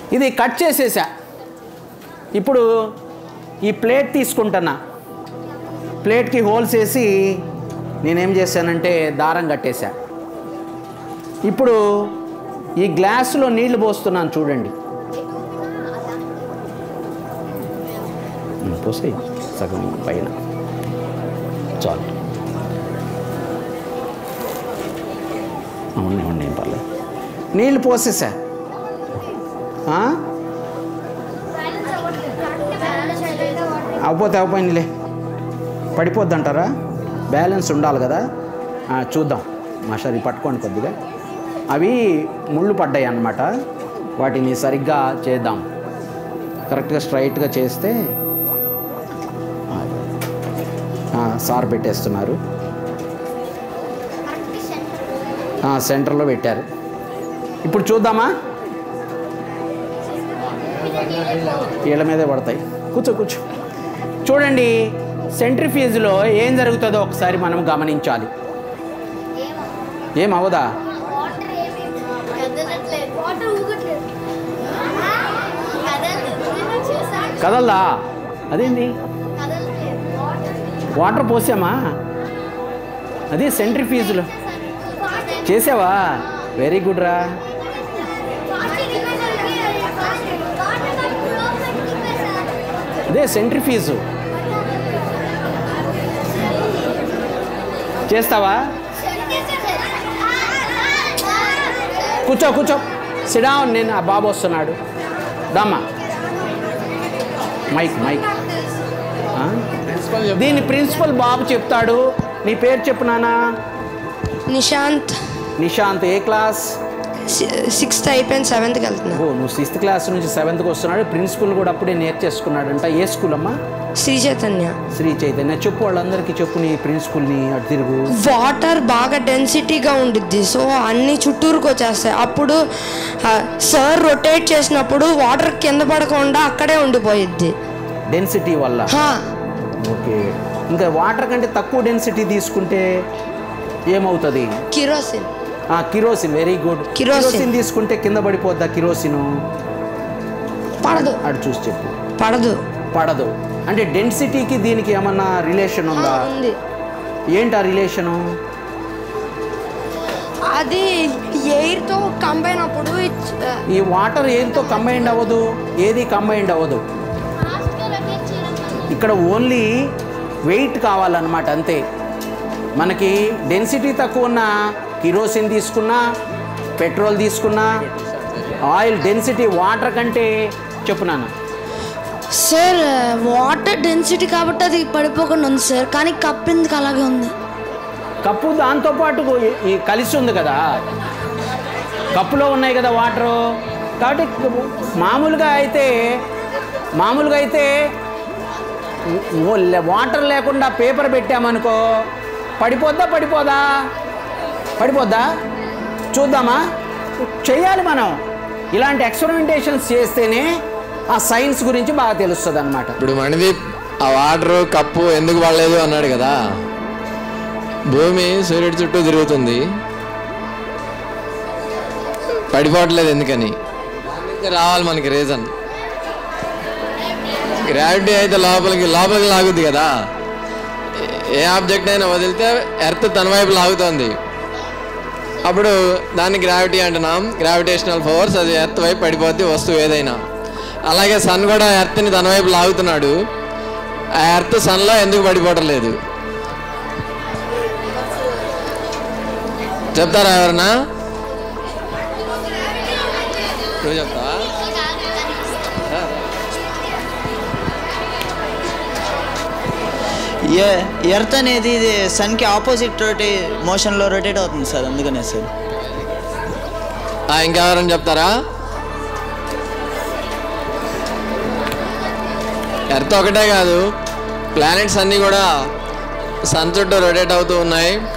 ఇది కట్ చేసేసా ఇప్పుడు ఈ ప్లేట్ తీసుకుంటున్నా ప్లేట్కి హోల్స్ వేసి నేనేం చేశానంటే దారం కట్టేశా ఇప్పుడు ఈ గ్లాసులో నీళ్లు పోస్తున్నాను చూడండి పోసే సగం పైన చాలు అవునే ఉన్నాయి పర్లేదు నీళ్ళు పోసేసా ఆ? అవ్వపోతే అవ్వపోయినలే పడిపోద్ది అంటారా బ్యాలెన్స్ ఉండాలి కదా ఆ, చూద్దాం మాస్టర్ పట్టుకోండి కొద్దిగా అవి ముళ్ళు పడ్డాయి అన్నమాట వాటిని సరిగ్గా చేద్దాం కరెక్ట్గా స్ట్రైట్గా చేస్తే ఆ, సార్ పెట్టేస్తున్నారు ఆ, సెంటర్లో పెట్టారు ఇప్పుడు చూద్దామా వీళ్ళ మీదే పడతాయి కూర్చో కూర్చో చూడండి సెంట్రిఫ్యూజ్లో ఏం జరుగుతుందో ఒకసారి మనం గమనించాలి ఏం అవదా వాటర్ ఊగట్లేదు కదల్లా అదేంటి వాటర్ పోసామా అది సెంట్రిఫ్యూజ్లో చేసావా వెరీ గుడ్ రా అదే సెంట్రిఫ్యూజు చేస్తావా కూర్చో కూర్చో సిడా నేను ఆ బాబు వస్తున్నాడు దమ్మా మైక్ మైక్ ఆ? దీని ప్రిన్సిపల్ బాబు చెప్తాడు నీ పేరు చెప్పు నానా నిశాంత్ నిశాంత్ ఏ క్లాస్ సిక్స్త్ అయిపోయింది సెవెంత్కి వెళ్తున్నా ఓ నువ్వు సిక్స్త్ క్లాస్ నుంచి సెవెంత్కి వస్తున్నాడు ప్రిన్సిపల్ కూడా అప్పుడే నేర్చేసుకున్నాడంట ఏ స్కూల్ అమ్మా శ్రీ చైతన్య శ్రీ చైతన్య చెప్పు వాళ్ళందరికీ చెప్పు నీ ప్రిన్సిపల్ని అటు తిరుగు వాటర్ బాగా డెన్సిటీగా ఉండిద్ది సో అన్ని చుట్టూరుకు వచ్చేస్తాయి అప్పుడు సార్ రొటేట్ చేసినప్పుడు వాటర్ కింద పడకుండా అక్కడే ఉండిపోయిద్ది డెన్సిటీ వల్ల హా, ఓకే ఇంకా వాటర్ కంటే తక్కువ డెన్సిటీ తీసుకుంటే ఏమవుతుంది కిరోసిన్ ఆ, kerosene very good kerosene. Kerosene తీసుకుంటే కింద పడిపోద్దా కిరోసిన్ పడదు అటు చూసి చెప్పు పడదు పడదు అంటే డెన్సిటీకి దీనికి ఏమన్నా రిలేషన్ హా, ఉందా ఉంది ఏంటి ఆ రిలేషను అది ఎయిర్తో కంబైన్ అప్పుడు it's, ఆ, ఈ వాటర్ ఏంతో కంబైండ్ అవ్వదు ఏది కంబైండ్ అవ్వదు ఇక్కడ ఓన్లీ వెయిట్ కావాలన్నమాట అంతే మనకి డెన్సిటీ తక్కువ ఉన్న కిరోసిన్ తీసుకున్నా పెట్రోల్ తీసుకున్నా ఆయిల్ డెన్సిటీ వాటర్ కంటే చెప్పున్నాను సార్ వాటర్ డెన్సిటీ కాబట్టి అది పడిపోకుండా ఉంది సార్ కానీ కప్ ఎందుకు అలాగే ఉంది కప్పు దాంతోపాటు ఈ- ఈ కలిసి ఉంది కదా కప్పులో ఉన్నాయి కదా వాటరు కాబట్టి మామూలుగా అయితే మామూలుగా అయితే ఓ లే- వాటర్ లేకుండా పేపర్ పెట్టామనుకో పడిపోద్దా పడిపోదా పడిపోద్దా చూద్దామా చెయ్యాలి మనం ఇలాంటి ఎక్స్పెరిమెంటేషన్స్ చేస్తేనే ఆ సైన్స్ గురించి బాగా తెలుస్తుంది అనమాట ఇప్పుడు మణిదీప్ ఆ వాటర్ కప్పు ఎందుకు పడలేదు అన్నాడు కదా భూమి సూర్యుడి చుట్టూ తిరుగుతుంది పడిపోవట్లేదు ఎందుకని ఇంకా రావాలి మనకి రీజన్ గ్రావిటీ అయితే లోపలికి లోపలికి లాగుద్ది కదా ఏ ఆబ్జెక్ట్ అయినా వదిలితే ఎర్త్ తన వైపు లాగుతోంది అప్పుడు దాన్ని గ్రావిటీ అంటున్నాం గ్రావిటేషనల్ ఫోర్స్ అది ఎర్త్ వైపు పడిపోద్ది వస్తువు ఏదైనా అలాగే సన్ కూడా ఎర్త్ని తన వైపు లాగుతున్నాడు ఆ ఎర్త్ సన్లో ఎందుకు పడిపోవటం లేదు చెప్తారా ఎవరన్నా నువ్వు చెప్తావా ఏ ఎర్త్ అనేది ఇది సన్కి ఆపోజిట్ రొటే మోషన్లో రొటేట్ అవుతుంది సార్ అందుకనే సార్ ఆ, ఇంకెవరైనా చెప్తారా ఎర్త్ ఒకటే కాదు ప్లానెట్స్ అన్నీ కూడా సన్ చుట్టూ రొటేట్ అవుతూ ఉన్నాయి